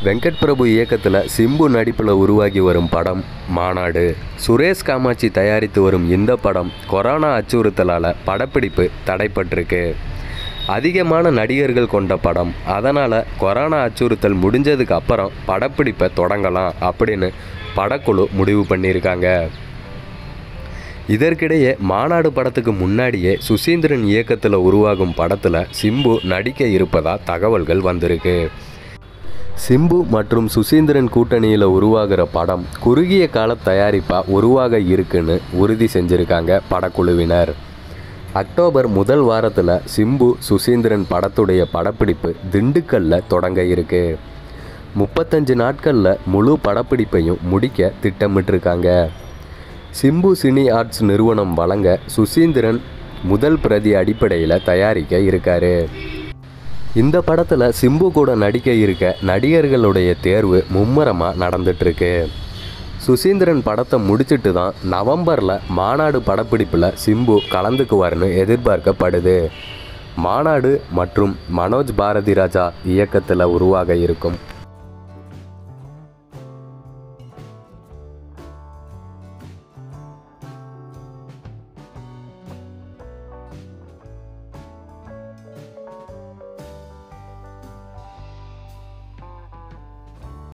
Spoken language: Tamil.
வெங்கட் பிரபு இயக்கத்தில் சிம்பு நடிப்பில் உருவாகி வரும் படம் மாநாடு சுரேஷ் காமாட்சி தயாரித்து வரும் இந்த படம் கொரோனா அச்சுறுத்தலால் படப்பிடிப்பு தடைப்பட்டிருக்கு அதிகமான நடிகர்கள் கொண்ட படம் அதனால் கொரோனா அச்சுறுத்தல் முடிஞ்சதுக்கு அப்புறம் படப்பிடிப்பை தொடங்கலாம் அப்படின்னு படக்குழு முடிவு பண்ணியிருக்காங்க இதற்கிடையே மாநாடு படத்துக்கு முன்னாடியே சுசீந்திரன் இயக்கத்தில் உருவாகும் படத்தில் சிம்பு நடிக்க இருப்பதா தகவல்கள் வந்திருக்கு சிம்பு மற்றும் சுசீந்திரன் கூட்டணியில் உருவாகிற படம் குறுகிய கால தயாரிப்பாக உருவாக இருக்குன்னு உறுதி செஞ்சுருக்காங்க படக்குழுவினர் அக்டோபர் முதல் வாரத்தில் சிம்பு சுசீந்திரன் படத்துடைய படப்பிடிப்பு திண்டுக்கல்ல தொடங்க இருக்கு முப்பத்தஞ்சு நாட்களில் முழு படப்பிடிப்பையும் முடிக்க திட்டமிட்டிருக்காங்க சிம்பு சினி ஆர்ட்ஸ் நிறுவனம் வழங்க சுசீந்திரன் முதல் பிரதி அடிப்படையில் தயாரிக்க இருக்காரு இந்த படத்தில் சிம்பு கூட நடிக்க இருக்க நடிகர்களுடைய தேர்வு மும்முரமாக நடந்துட்டுருக்கு சுசீந்திரன் படத்தை முடிச்சிட்டு தான் நவம்பரில் மாநாடு படப்பிடிப்பில் சிம்பு கலந்துக்குவார்னு எதிர்பார்க்கப்படுது மாநாடு மற்றும் மனோஜ் பாரதி ராஜா இயக்கத்தில் உருவாக இருக்கும்